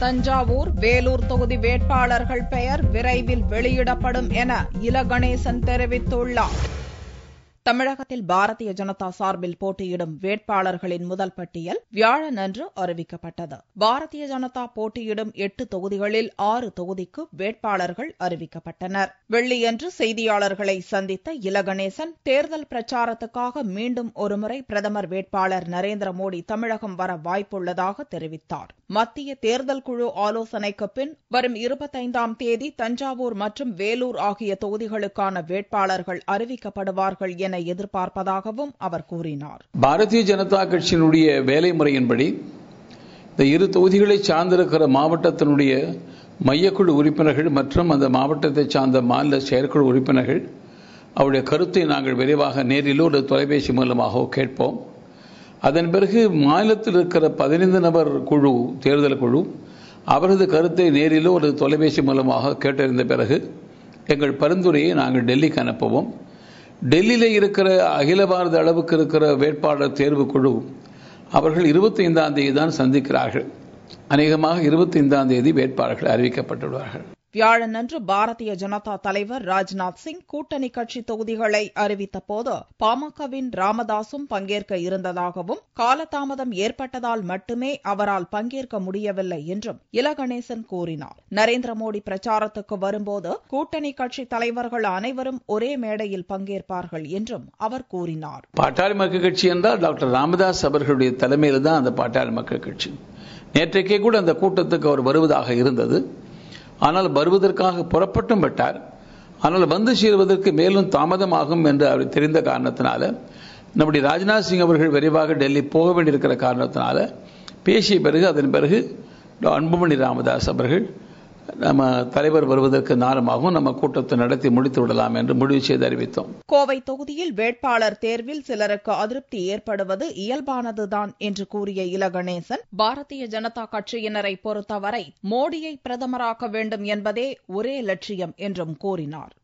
தஞ்சாவூர் வேலூர் தொகுதி வேட்பாளர்கள் பெயர் விரைவில் வெளியிடப்படும் என இல கணேசன் தெரிவித்துள்ளார் தமிழகத்தில் பாரதிய ஜனதா சார்பில் போட்டியிடும் வேட்பாளர்களின் முதல் பட்டியல் வியாழனன்று அறிவிக்கப்பட்டது பாரதிய ஜனதா போட்டியிடும் எட்டு தொகுதிகளில் ஆறு தொகுதிக்கு வேட்பாளர்கள் அறிவிக்கப்பட்டனர் வெள்ளியன்று செய்தியாளர்களை சந்தித்த இலகணேசன் தேர்தல் பிரச்சாரத்துக்காக மீண்டும் ஒருமுறை பிரதமர் வேட்பாளர் நரேந்திர மோடி தமிழகம் வர வாய்ப்புள்ளதாக தெரிவித்தார் மத்திய தேர்தல் குழு ஆலோசனைக்கு பின் வரும் இருபத்தைந்தாம் தேதி தஞ்சாவூர் மற்றும் வேலூர் ஆகிய தொகுதிகளுக்கான வேட்பாளர்கள் அறிவிக்கப்படுவார்கள் என எதிர்பார்ப்பதாகவும் அவர் கூறினார் பாரதிய ஜனதா கட்சியினுடைய வேலை முறையின்படி இந்த இரு தொகுதிகளை சார்ந்திருக்கிற மாவட்டத்தினுடைய மையக்குழு உறுப்பினர்கள் மற்றும் அந்த மாவட்டத்தை சார்ந்த மாநில செயற்குழு உறுப்பினர்கள் அவருடைய கருத்தை நாங்கள் விரைவாக நேரிலோ ஒரு தொலைபேசி மூலமாகவோ கேட்போம் அதன் பிறகு மாநிலத்தில் இருக்கிற பதினைந்து நபர் குழு தேர்தல் குழு அவரது கருத்தை நேரிலோ ஒரு தொலைபேசி மூலமாக கேட்டறிந்த பிறகு எங்கள் பரிந்துரையை நாங்கள் டெல்லிக்கு அனுப்புவோம் டெல்லியில் இருக்கிற அகில பாரத அளவுக்கு இருக்கிற வேட்பாளர் தேர்வு குழு அவர்கள் இருபத்தைந்தாம் தேதி தான் சந்திக்கிறார்கள் அநேகமாக இருபத்தைந்தாம் தேதி வேட்பாளர்கள் அறிவிக்கப்பட்டுள்ளார்கள் வியாழனன்று பாரதிய ஜனதா தலைவர் ராஜ்நாத் சிங் கூட்டணி கட்சி தொகுதிகளை அறிவித்த போது பாமகவின் ராமதாசும் பங்கேற்க இருந்ததாகவும் காலதாமதம் ஏற்பட்டதால் மட்டுமே அவரால் பங்கேற்க முடியவில்லை என்றும் இலகணேசன் கூறினார் நரேந்திர மோடி பிரச்சாரத்துக்கு வரும்போது கூட்டணி கட்சி தலைவர்கள் அனைவரும் ஒரே மேடையில் பங்கேற்பார்கள் என்றும் அவர் கூறினார் பாட்டாளி மக்கள் கட்சி என்றால் டாக்டர் ராமதாஸ் அவர்களுடைய தலைமையில் தான் அந்த பாட்டாளி மக்கள் கட்சி நேற்றைக்கே கூட அந்த கூட்டத்துக்கு அவர் வருவதாக இருந்தது ஆனால் வருவதற்காக புறப்பட்டும் விட்டார் ஆனால் வந்து சேருவதற்கு மேலும் தாமதமாகும் என்று அவர் தெரிந்த காரணத்தினால நம்முடைய ராஜ்நாத் சிங் அவர்கள் விரைவாக டெல்லி போக வேண்டியிருக்கிற காரணத்தினால பேசிய பிறகு அதன் பிறகு அன்புமணி ராமதாஸ் அவர்கள் நம்ம தலைவர் வருவதற்கு நேரமாகவும் நம்ம கூட்டத்தை நடத்தி முடித்து விடலாம் என்று முடிவு செய்து அறிவித்தோம் கோவை தொகுதியில் வேட்பாளர் தேர்வில் சிலருக்கு அதிருப்தி ஏற்படுவது இயல்பானதுதான் என்று கூறிய இலகணேசன் பாரதிய ஜனதா கட்சியினரை பொறுத்தவரை மோடியை பிரதமராக்க வேண்டும் என்பதே ஒரே லட்சியம் என்றும் கூறினார்